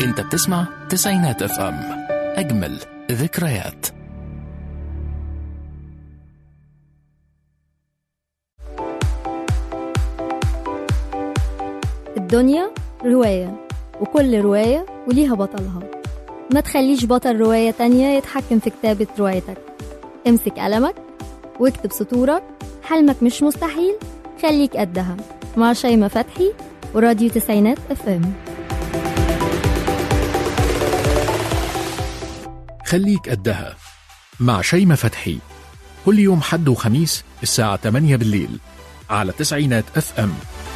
انت بتسمع تسعينات اف ام اجمل ذكريات الدنيا رواية وكل رواية وليها بطلها ما تخليش بطل رواية تانية يتحكم في كتابة روايتك امسك قلمك واكتب سطورك حلمك مش مستحيل خليك قدها مع شيماء فتحي وراديو تسعينات اف ام خليك قدها مع شيماء فتحي كل يوم حد وخميس الساعة 8 بالليل على تسعينات اف ام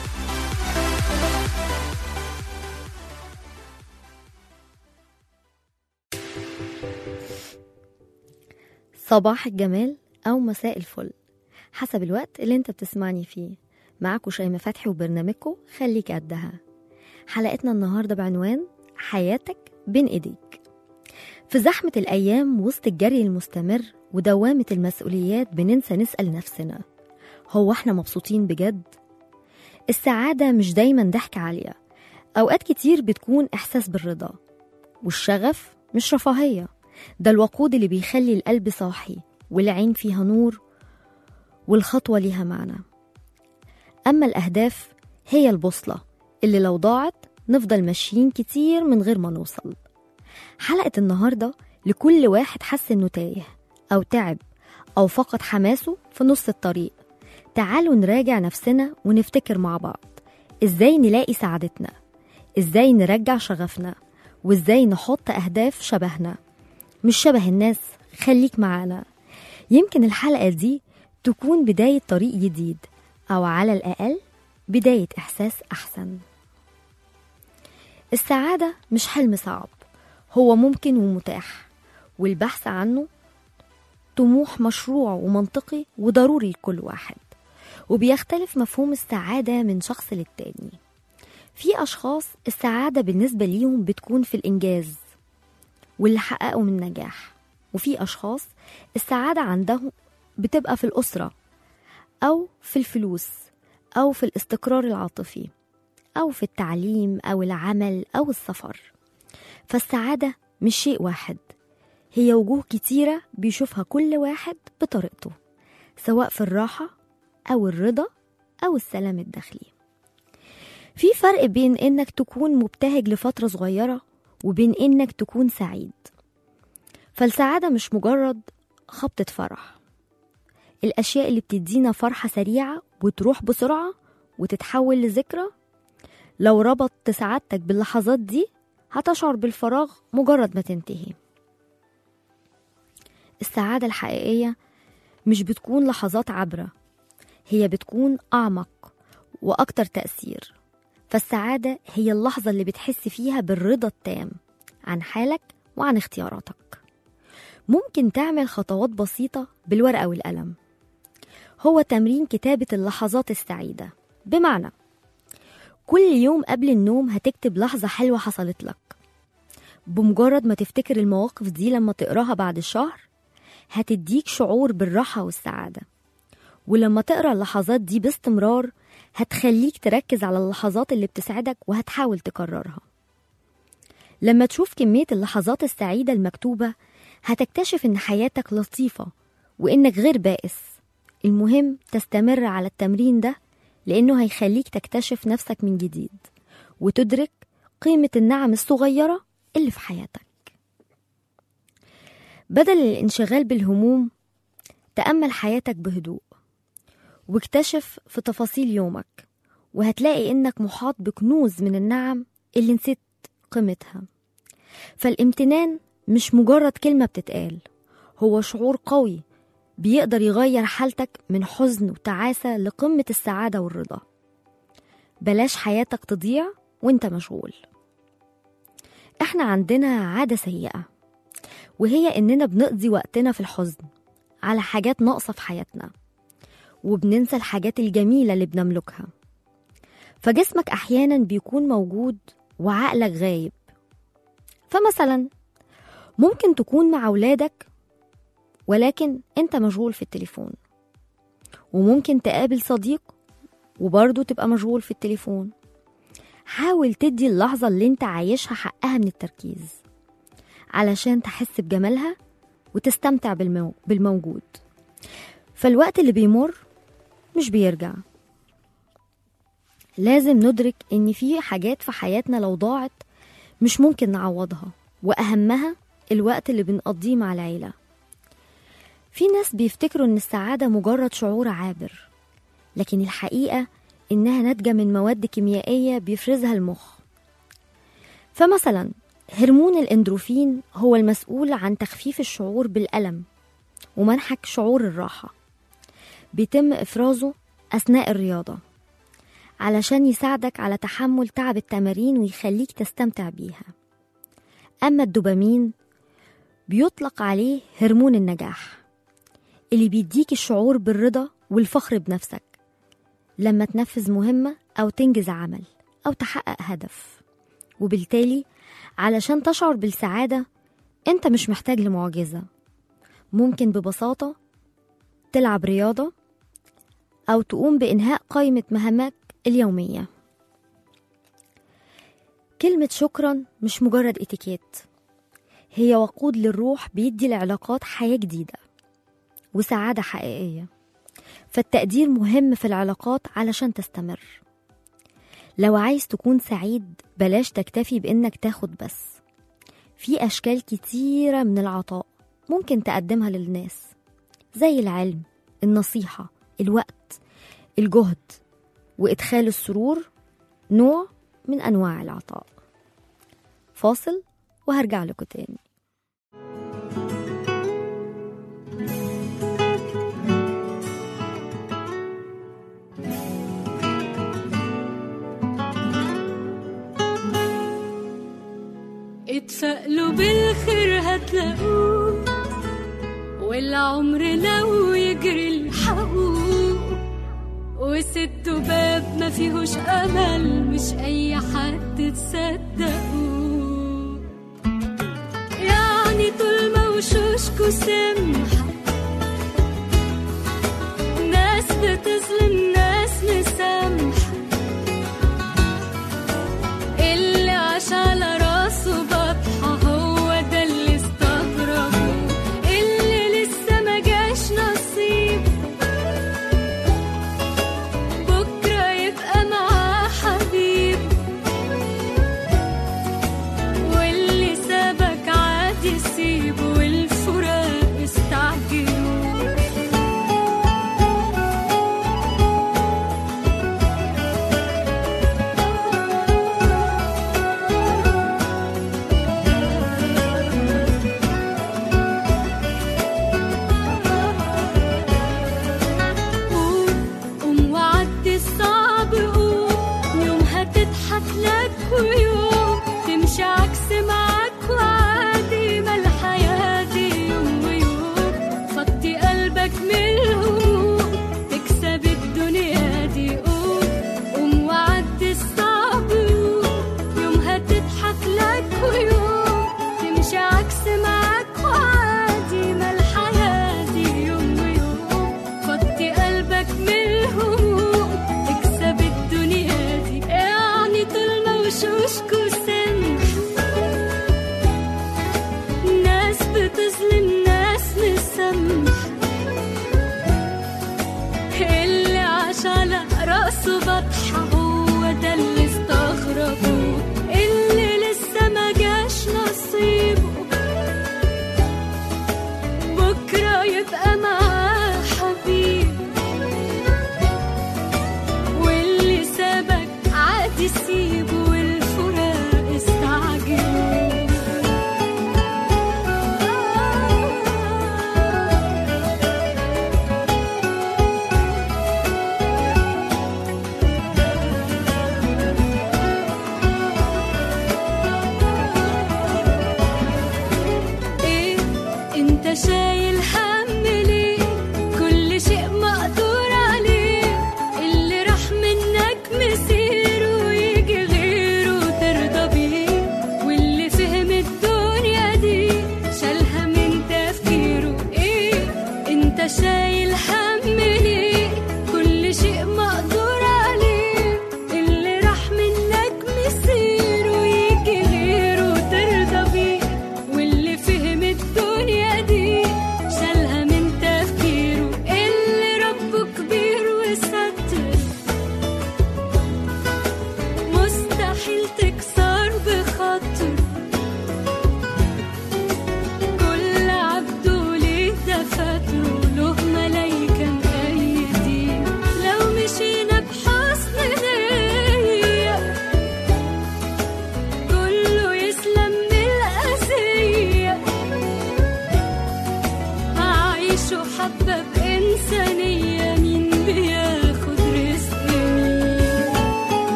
صباح الجمال أو مساء الفل حسب الوقت اللي انت بتسمعني فيه معاكم شيماء فتحي وبرنامجكم خليك قدها حلقتنا النهاردة بعنوان حياتك بين ايديك في زحمة الأيام وسط الجري المستمر ودوامة المسؤوليات بننسى نسأل نفسنا هو احنا مبسوطين بجد؟ السعادة مش دايما ضحكة عالية أوقات كتير بتكون إحساس بالرضا والشغف مش رفاهية ده الوقود اللي بيخلي القلب صاحي والعين فيها نور والخطوة ليها معنى أما الأهداف هي البوصلة اللي لو ضاعت نفضل ماشيين كتير من غير ما نوصل حلقة النهاردة لكل واحد حس إنه تايه أو تعب أو فقد حماسه في نص الطريق تعالوا نراجع نفسنا ونفتكر مع بعض إزاي نلاقي سعادتنا إزاي نرجع شغفنا وإزاي نحط أهداف شبهنا مش شبه الناس خليك معانا يمكن الحلقة دي تكون بداية طريق جديد أو على الأقل بداية إحساس أحسن السعادة مش حلم صعب هو ممكن ومتاح والبحث عنه طموح مشروع ومنطقي وضروري لكل واحد وبيختلف مفهوم السعادة من شخص للتاني في أشخاص السعادة بالنسبة ليهم بتكون في الإنجاز واللي حققوا من نجاح وفي أشخاص السعادة عندهم بتبقى في الأسرة أو في الفلوس أو في الاستقرار العاطفي أو في التعليم أو العمل أو السفر فالسعادة مش شيء واحد هي وجوه كتيرة بيشوفها كل واحد بطريقته سواء في الراحة أو الرضا أو السلام الداخلي في فرق بين إنك تكون مبتهج لفترة صغيرة وبين إنك تكون سعيد فالسعادة مش مجرد خبطة فرح الأشياء اللي بتدينا فرحة سريعة وتروح بسرعة وتتحول لذكرى لو ربطت سعادتك باللحظات دي هتشعر بالفراغ مجرد ما تنتهي السعادة الحقيقية مش بتكون لحظات عبرة هي بتكون أعمق وأكتر تأثير فالسعادة هي اللحظة اللي بتحس فيها بالرضا التام عن حالك وعن اختياراتك ممكن تعمل خطوات بسيطة بالورقة والقلم هو تمرين كتابة اللحظات السعيدة بمعنى كل يوم قبل النوم هتكتب لحظة حلوة حصلت لك بمجرد ما تفتكر المواقف دي لما تقراها بعد الشهر هتديك شعور بالراحة والسعادة ولما تقرا اللحظات دي باستمرار هتخليك تركز على اللحظات اللي بتسعدك وهتحاول تكررها لما تشوف كمية اللحظات السعيدة المكتوبة هتكتشف إن حياتك لطيفة وإنك غير بائس المهم تستمر على التمرين ده لأنه هيخليك تكتشف نفسك من جديد وتدرك قيمة النعم الصغيرة اللي في حياتك بدل الانشغال بالهموم تأمل حياتك بهدوء واكتشف في تفاصيل يومك وهتلاقي إنك محاط بكنوز من النعم اللي نسيت قيمتها فالامتنان مش مجرد كلمة بتتقال هو شعور قوي بيقدر يغير حالتك من حزن وتعاسة لقمة السعادة والرضا بلاش حياتك تضيع وانت مشغول احنا عندنا عادة سيئة وهي اننا بنقضي وقتنا في الحزن على حاجات ناقصة في حياتنا وبننسى الحاجات الجميلة اللي بنملكها فجسمك أحيانا بيكون موجود وعقلك غايب فمثلا ممكن تكون مع أولادك ولكن أنت مشغول في التليفون وممكن تقابل صديق وبرضه تبقى مشغول في التليفون حاول تدي اللحظة اللي انت عايشها حقها من التركيز علشان تحس بجمالها وتستمتع بالمو... بالموجود فالوقت اللي بيمر مش بيرجع لازم ندرك ان في حاجات في حياتنا لو ضاعت مش ممكن نعوضها واهمها الوقت اللي بنقضيه مع العيله في ناس بيفتكروا ان السعاده مجرد شعور عابر لكن الحقيقه انها ناتجه من مواد كيميائيه بيفرزها المخ فمثلا هرمون الاندروفين هو المسؤول عن تخفيف الشعور بالالم ومنحك شعور الراحه بيتم افرازه اثناء الرياضه علشان يساعدك على تحمل تعب التمارين ويخليك تستمتع بيها أما الدوبامين بيطلق عليه هرمون النجاح اللي بيديك الشعور بالرضا والفخر بنفسك لما تنفذ مهمة أو تنجز عمل أو تحقق هدف وبالتالي علشان تشعر بالسعادة أنت مش محتاج لمعجزة ممكن ببساطة تلعب رياضة أو تقوم بإنهاء قائمة مهامك اليومية كلمة شكرا مش مجرد اتيكيت هي وقود للروح بيدي العلاقات حياة جديدة وسعادة حقيقية فالتقدير مهم في العلاقات علشان تستمر لو عايز تكون سعيد بلاش تكتفي بإنك تاخد بس في أشكال كتيرة من العطاء ممكن تقدمها للناس زي العلم النصيحة الوقت الجهد وإدخال السرور نوع من أنواع العطاء فاصل وهرجع لكم تاني اتفائلوا بالخير هتلاقوه والعمر لو يجري الحقوق وسدوا باب ما فيهوش امل مش اي حد تصدقوه يعني طول ما وشوشكوا سمحة ناس بتظلم ناس مسامحة اللي عاش على راسه بطحة هو ده اللي استغربه اللي لسه ما جاش نصيب بكرة يبقى معاه حبيب واللي سابك عادي سيبه والفراق استعجل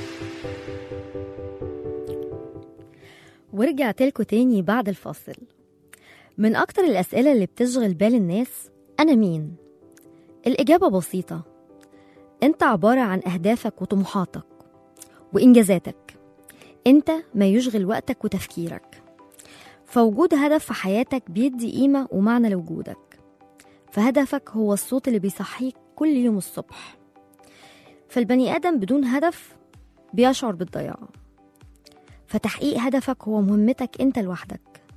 ورجعت لكم تاني بعد الفاصل من أكتر الأسئلة اللي بتشغل بال الناس أنا مين؟ الإجابة بسيطة أنت عبارة عن أهدافك وطموحاتك وإنجازاتك أنت ما يشغل وقتك وتفكيرك فوجود هدف في حياتك بيدي قيمة ومعنى لوجودك فهدفك هو الصوت اللي بيصحيك كل يوم الصبح فالبني آدم بدون هدف بيشعر بالضياع فتحقيق هدفك هو مهمتك انت لوحدك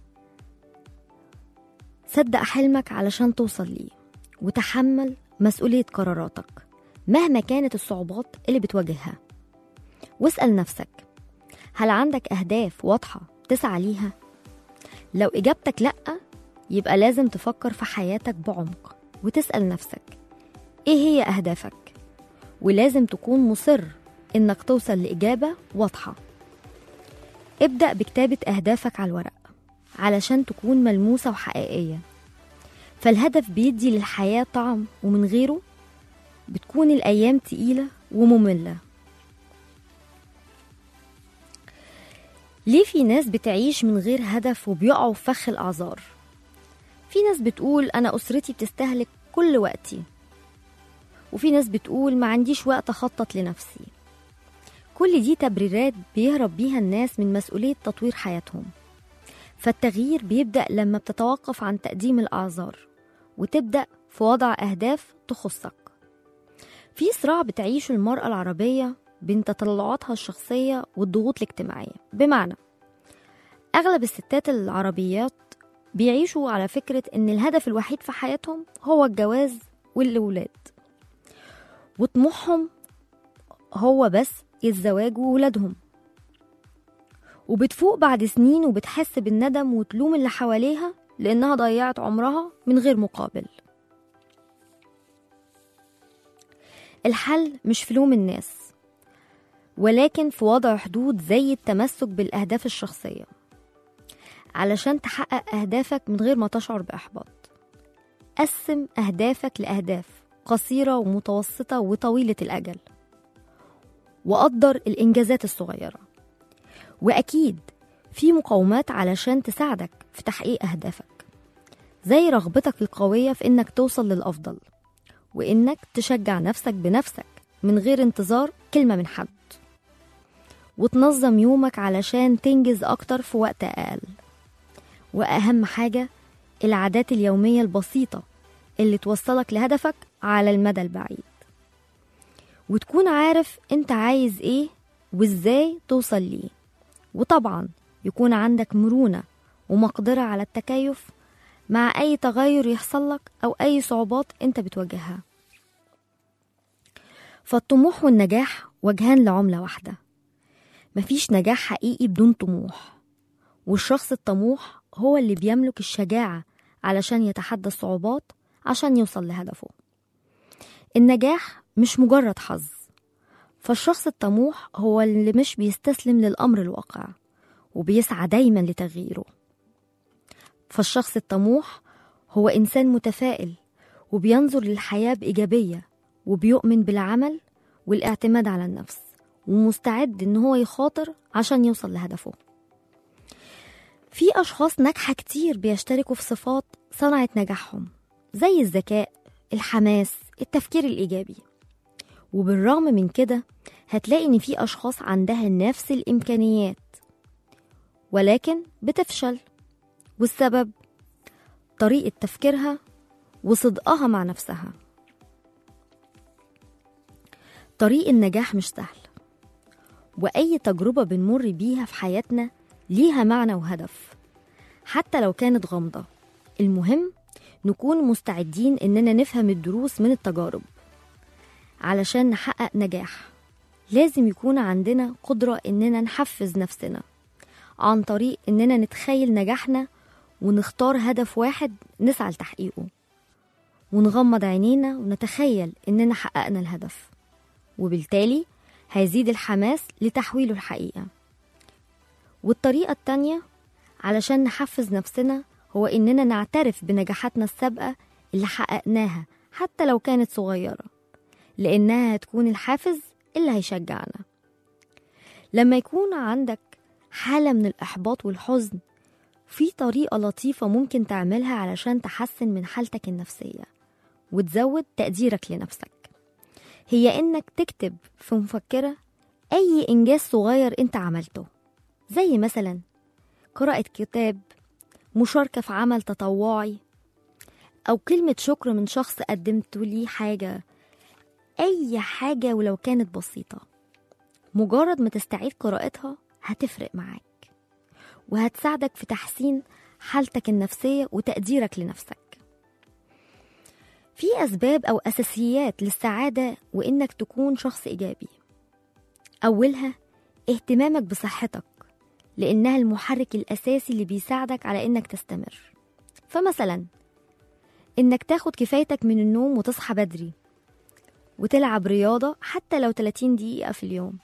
صدق حلمك علشان توصل ليه وتحمل مسؤولية قراراتك مهما كانت الصعوبات اللي بتواجهها واسأل نفسك هل عندك أهداف واضحة تسعى ليها؟ لو إجابتك لأ يبقى لازم تفكر في حياتك بعمق وتسأل نفسك إيه هي أهدافك؟ ولازم تكون مصر إنك توصل لإجابة واضحة ابدأ بكتابة أهدافك على الورق علشان تكون ملموسة وحقيقية فالهدف بيدي للحياة طعم ومن غيره بتكون الأيام تقيلة ومملة ليه في ناس بتعيش من غير هدف وبيقعوا في فخ الأعذار في ناس بتقول أنا أسرتي بتستهلك كل وقتي وفي ناس بتقول ما عنديش وقت أخطط لنفسي كل دي تبريرات بيهرب بيها الناس من مسؤولية تطوير حياتهم فالتغيير بيبدأ لما بتتوقف عن تقديم الأعذار وتبدأ في وضع أهداف تخصك في صراع بتعيشه المرأة العربية بين تطلعاتها الشخصية والضغوط الاجتماعية بمعنى أغلب الستات العربيات بيعيشوا على فكرة إن الهدف الوحيد في حياتهم هو الجواز والأولاد وطموحهم هو بس الزواج وولادهم وبتفوق بعد سنين وبتحس بالندم وتلوم اللي حواليها لأنها ضيعت عمرها من غير مقابل الحل مش في لوم الناس ولكن في وضع حدود زي التمسك بالأهداف الشخصية علشان تحقق أهدافك من غير ما تشعر بإحباط قسم أهدافك لأهداف قصيرة ومتوسطة وطويلة الأجل وقدر الإنجازات الصغيرة وأكيد في مقاومات علشان تساعدك في تحقيق أهدافك زي رغبتك القوية في إنك توصل للأفضل وإنك تشجع نفسك بنفسك من غير انتظار كلمة من حد وتنظم يومك علشان تنجز أكتر في وقت أقل وأهم حاجة العادات اليومية البسيطة اللي توصلك لهدفك على المدى البعيد وتكون عارف انت عايز ايه وازاي توصل ليه وطبعا يكون عندك مرونة ومقدرة على التكيف مع أي تغير يحصل لك أو أي صعوبات أنت بتواجهها فالطموح والنجاح وجهان لعملة واحدة مفيش نجاح حقيقي بدون طموح والشخص الطموح هو اللي بيملك الشجاعة علشان يتحدى الصعوبات عشان يوصل لهدفه النجاح مش مجرد حظ فالشخص الطموح هو اللي مش بيستسلم للأمر الواقع وبيسعى دايما لتغييره فالشخص الطموح هو إنسان متفائل وبينظر للحياة بإيجابية وبيؤمن بالعمل والاعتماد على النفس ومستعد إن هو يخاطر عشان يوصل لهدفه في أشخاص ناجحة كتير بيشتركوا في صفات صنعت نجاحهم زي الذكاء الحماس التفكير الإيجابي وبالرغم من كده هتلاقي إن في أشخاص عندها نفس الإمكانيات ولكن بتفشل والسبب طريقة تفكيرها وصدقها مع نفسها طريق النجاح مش سهل وأي تجربة بنمر بيها في حياتنا ليها معنى وهدف حتى لو كانت غامضة المهم نكون مستعدين إننا نفهم الدروس من التجارب علشان نحقق نجاح لازم يكون عندنا قدرة إننا نحفز نفسنا عن طريق إننا نتخيل نجاحنا ونختار هدف واحد نسعى لتحقيقه ونغمض عينينا ونتخيل إننا حققنا الهدف وبالتالي هيزيد الحماس لتحويله الحقيقة والطريقة التانية علشان نحفز نفسنا هو إننا نعترف بنجاحاتنا السابقة اللي حققناها حتى لو كانت صغيرة لأنها هتكون الحافز اللي هيشجعنا لما يكون عندك حالة من الإحباط والحزن في طريقة لطيفة ممكن تعملها علشان تحسن من حالتك النفسية وتزود تقديرك لنفسك هي إنك تكتب في مفكرة أي إنجاز صغير أنت عملته زي مثلا قراءة كتاب مشاركة في عمل تطوعي أو كلمة شكر من شخص قدمت ليه حاجة أي حاجة ولو كانت بسيطة مجرد ما تستعيد قراءتها هتفرق معاك وهتساعدك في تحسين حالتك النفسية وتقديرك لنفسك في أسباب أو أساسيات للسعادة وإنك تكون شخص إيجابي أولها اهتمامك بصحتك لأنها المحرك الأساسي اللي بيساعدك على إنك تستمر فمثلا إنك تاخد كفايتك من النوم وتصحى بدري وتلعب رياضة حتى لو 30 دقيقة في اليوم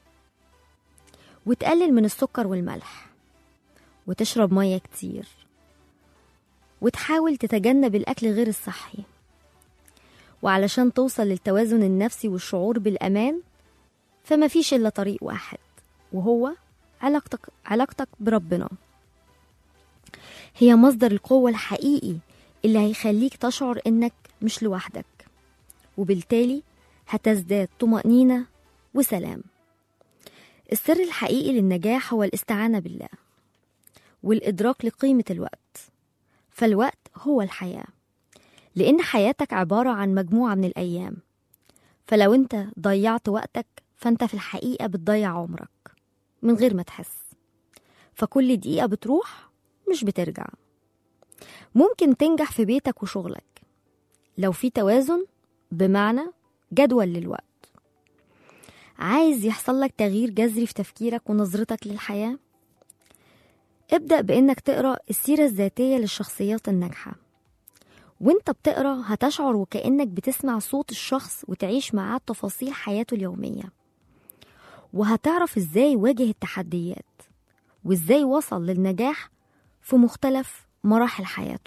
وتقلل من السكر والملح وتشرب مية كتير وتحاول تتجنب الأكل غير الصحي وعلشان توصل للتوازن النفسي والشعور بالأمان فما فيش إلا طريق واحد وهو علاقتك, علاقتك بربنا هي مصدر القوة الحقيقي اللي هيخليك تشعر إنك مش لوحدك وبالتالي هتزداد طمأنينة وسلام السر الحقيقي للنجاح هو الاستعانة بالله والإدراك لقيمة الوقت فالوقت هو الحياة لأن حياتك عبارة عن مجموعة من الأيام فلو أنت ضيعت وقتك فأنت في الحقيقة بتضيع عمرك من غير ما تحس فكل دقيقة بتروح مش بترجع ممكن تنجح في بيتك وشغلك لو في توازن بمعنى جدول للوقت عايز يحصل لك تغيير جذري في تفكيرك ونظرتك للحياة ابدأ بإنك تقرأ السيرة الذاتية للشخصيات الناجحة وانت بتقرأ هتشعر وكأنك بتسمع صوت الشخص وتعيش معاه تفاصيل حياته اليومية وهتعرف ازاي واجه التحديات وازاي وصل للنجاح في مختلف مراحل حياته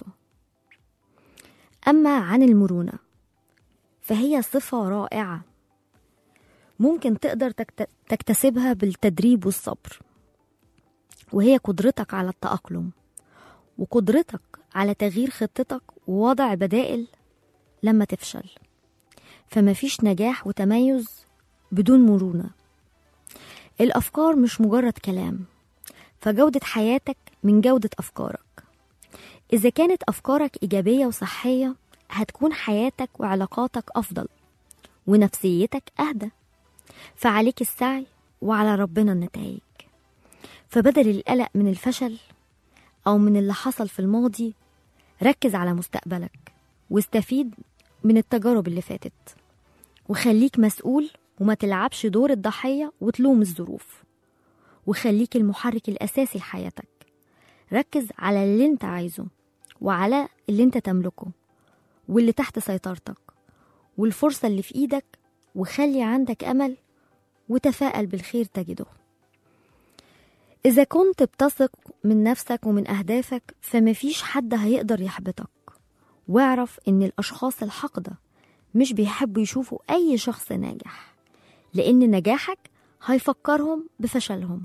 أما عن المرونة فهي صفة رائعة ممكن تقدر تكت- تكتسبها بالتدريب والصبر وهي قدرتك على التأقلم وقدرتك على تغيير خطتك ووضع بدائل لما تفشل فمفيش نجاح وتميز بدون مرونة الأفكار مش مجرد كلام فجودة حياتك من جودة أفكارك إذا كانت أفكارك إيجابية وصحية هتكون حياتك وعلاقاتك أفضل ونفسيتك أهدى فعليك السعي وعلى ربنا النتائج فبدل القلق من الفشل أو من اللي حصل في الماضي ركز على مستقبلك واستفيد من التجارب اللي فاتت وخليك مسؤول وما تلعبش دور الضحية وتلوم الظروف وخليك المحرك الأساسي لحياتك ركز على اللي انت عايزه وعلى اللي انت تملكه واللي تحت سيطرتك والفرصة اللي في ايدك وخلي عندك أمل وتفائل بالخير تجده إذا كنت بتثق من نفسك ومن أهدافك فمفيش حد هيقدر يحبطك واعرف إن الأشخاص الحقدة مش بيحبوا يشوفوا أي شخص ناجح لأن نجاحك هيفكرهم بفشلهم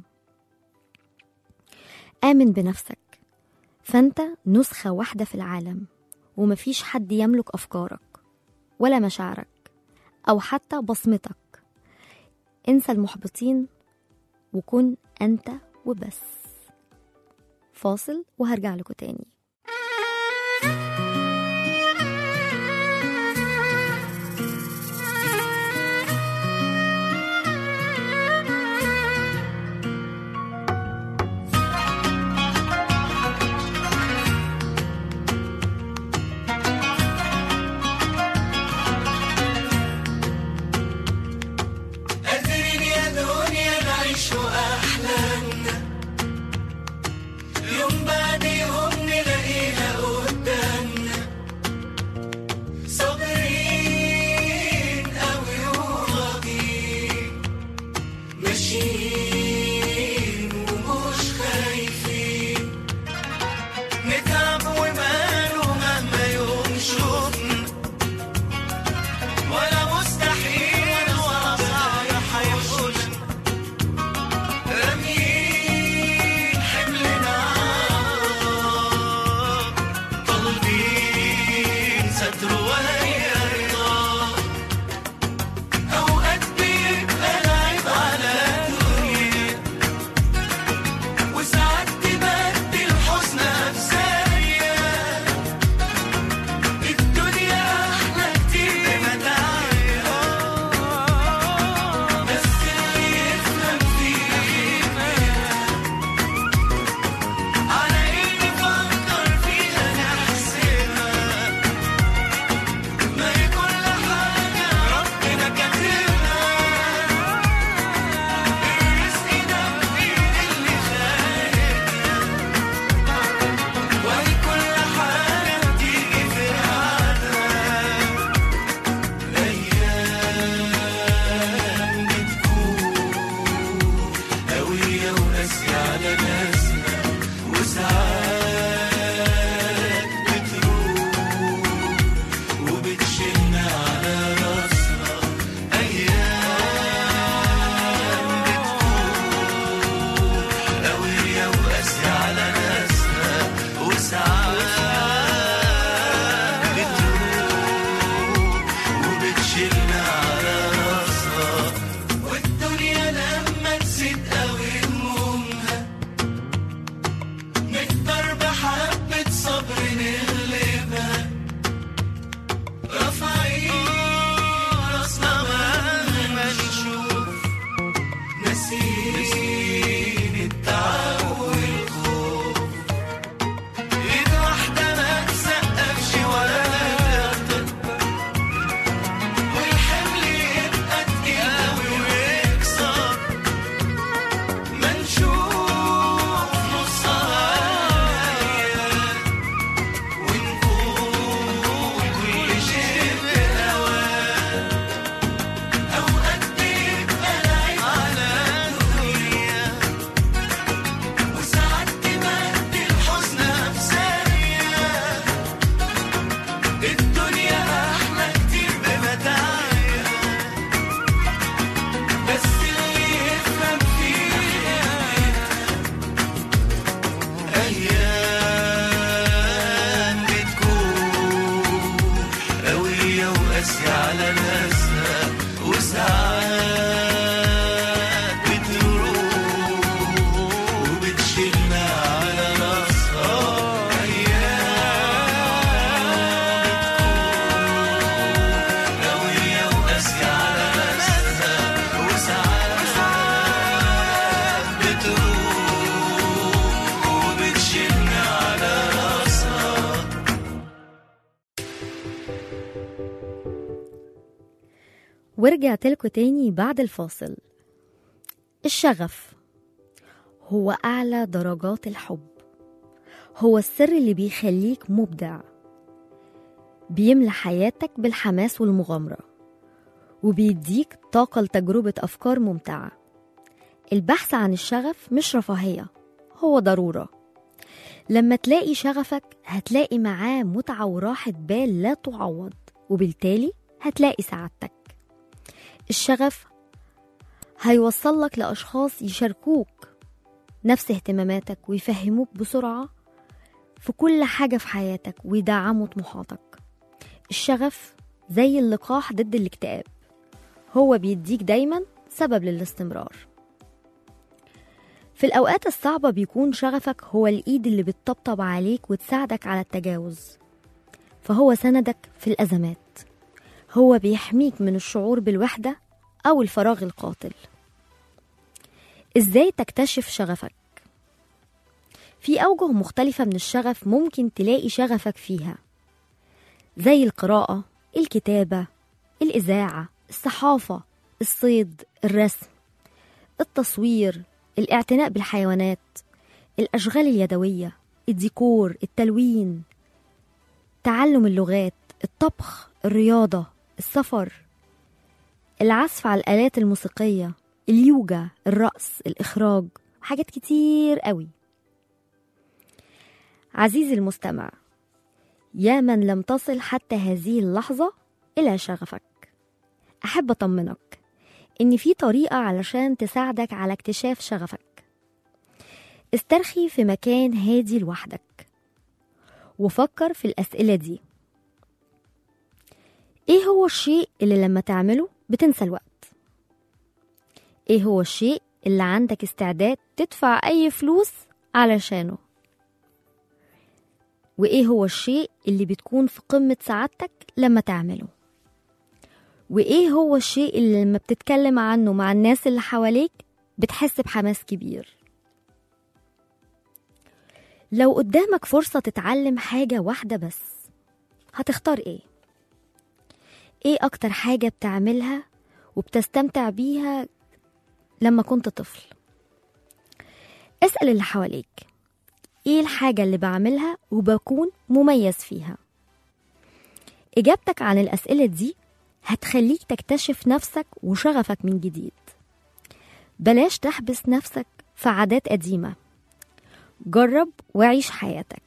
آمن بنفسك فأنت نسخة واحدة في العالم ومفيش حد يملك أفكارك ولا مشاعرك أو حتى بصمتك انسى المحبطين وكن أنت وبس فاصل وهرجع لكم تاني قادرين يا دنيا نعيش أحلامنا يوم بعد يوم ورجعت لكم تاني بعد الفاصل الشغف هو أعلى درجات الحب هو السر اللي بيخليك مبدع بيملى حياتك بالحماس والمغامرة وبيديك طاقة لتجربة أفكار ممتعة البحث عن الشغف مش رفاهية هو ضرورة لما تلاقي شغفك هتلاقي معاه متعة وراحة بال لا تعوض وبالتالي هتلاقي سعادتك الشغف هيوصلك لأشخاص يشاركوك نفس اهتماماتك ويفهموك بسرعة في كل حاجة في حياتك ويدعموا طموحاتك الشغف زي اللقاح ضد الاكتئاب هو بيديك دايما سبب للاستمرار في الأوقات الصعبة بيكون شغفك هو الإيد اللي بتطبطب عليك وتساعدك على التجاوز فهو سندك في الأزمات هو بيحميك من الشعور بالوحدة أو الفراغ القاتل إزاي تكتشف شغفك؟ في أوجه مختلفة من الشغف ممكن تلاقي شغفك فيها زي القراءة الكتابة الإذاعة الصحافة الصيد الرسم التصوير الاعتناء بالحيوانات الأشغال اليدوية الديكور التلوين تعلم اللغات الطبخ الرياضة السفر العزف على الآلات الموسيقية اليوجا الرقص الإخراج حاجات كتير قوي عزيزي المستمع يا من لم تصل حتى هذه اللحظة إلى شغفك أحب أطمنك إن في طريقة علشان تساعدك على اكتشاف شغفك استرخي في مكان هادي لوحدك وفكر في الأسئلة دي إيه هو الشيء اللي لما تعمله بتنسى الوقت إيه هو الشيء اللي عندك استعداد تدفع أي فلوس علشانه وإيه هو الشيء اللي بتكون في قمة سعادتك لما تعمله وإيه هو الشيء اللي لما بتتكلم عنه مع الناس اللي حواليك بتحس بحماس كبير لو قدامك فرصة تتعلم حاجة واحدة بس هتختار إيه؟ إيه أكتر حاجة بتعملها وبتستمتع بيها لما كنت طفل؟ اسأل اللي حواليك ايه الحاجة اللي بعملها وبكون مميز فيها إجابتك عن الأسئلة دي هتخليك تكتشف نفسك وشغفك من جديد بلاش تحبس نفسك في عادات قديمة جرب وعيش حياتك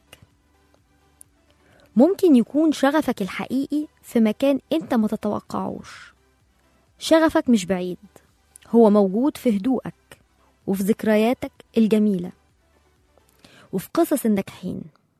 ممكن يكون شغفك الحقيقي في مكان انت ما تتوقعوش شغفك مش بعيد هو موجود في هدوءك وفي ذكرياتك الجميله وفي قصص الناجحين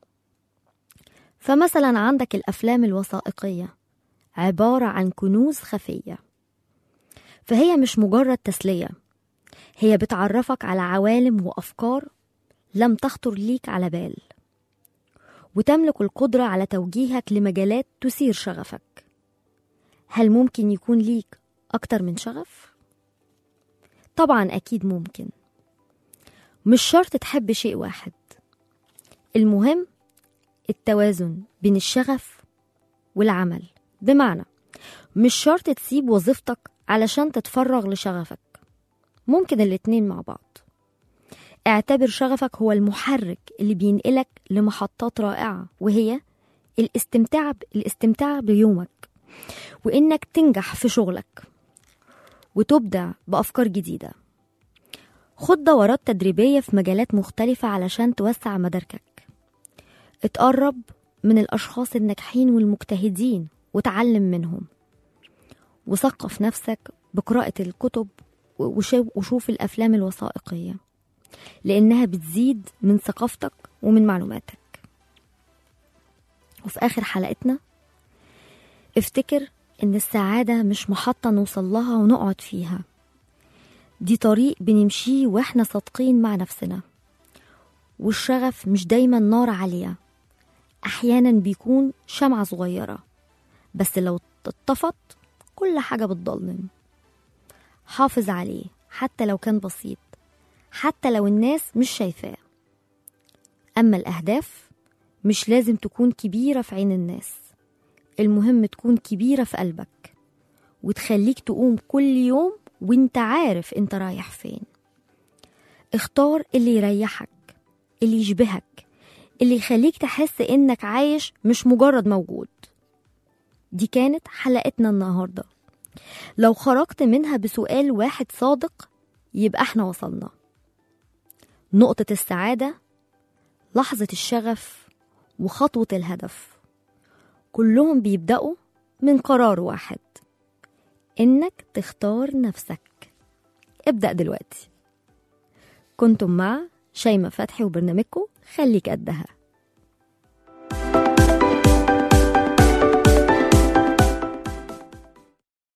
فمثلا عندك الأفلام الوثائقية عبارة عن كنوز خفية فهي مش مجرد تسلية هي بتعرفك على عوالم وأفكار لم تخطر ليك على بال وتملك القدرة على توجيهك لمجالات تثير شغفك هل ممكن يكون ليك أكتر من شغف؟ طبعا أكيد ممكن مش شرط تحب شيء واحد المهم التوازن بين الشغف والعمل بمعنى مش شرط تسيب وظيفتك علشان تتفرغ لشغفك ممكن الاتنين مع بعض اعتبر شغفك هو المحرك اللي بينقلك لمحطات رائعة وهي الاستمتاع الاستمتاع بيومك وإنك تنجح في شغلك وتبدع بأفكار جديدة خد دورات تدريبية في مجالات مختلفة علشان توسع مداركك اتقرب من الأشخاص الناجحين والمجتهدين وتعلم منهم وثقف نفسك بقراءة الكتب وشوف الأفلام الوثائقية لأنها بتزيد من ثقافتك ومن معلوماتك وفي آخر حلقتنا افتكر إن السعادة مش محطة نوصل لها ونقعد فيها دي طريق بنمشيه واحنا صادقين مع نفسنا والشغف مش دايما نار عالية أحيانا بيكون شمعة صغيرة بس لو اتطفت كل حاجة بتضلم حافظ عليه حتى لو كان بسيط حتى لو الناس مش شايفاه أما الأهداف مش لازم تكون كبيرة في عين الناس المهم تكون كبيرة في قلبك وتخليك تقوم كل يوم وانت عارف انت رايح فين اختار اللي يريحك اللي يشبهك اللي يخليك تحس انك عايش مش مجرد موجود دي كانت حلقتنا النهارده لو خرجت منها بسؤال واحد صادق يبقى احنا وصلنا نقطة السعادة لحظة الشغف وخطوة الهدف كلهم بيبدأوا من قرار واحد إنك تختار نفسك ابدأ دلوقتي كنتم مع شيماء فتحي وبرنامجكم خليك قدها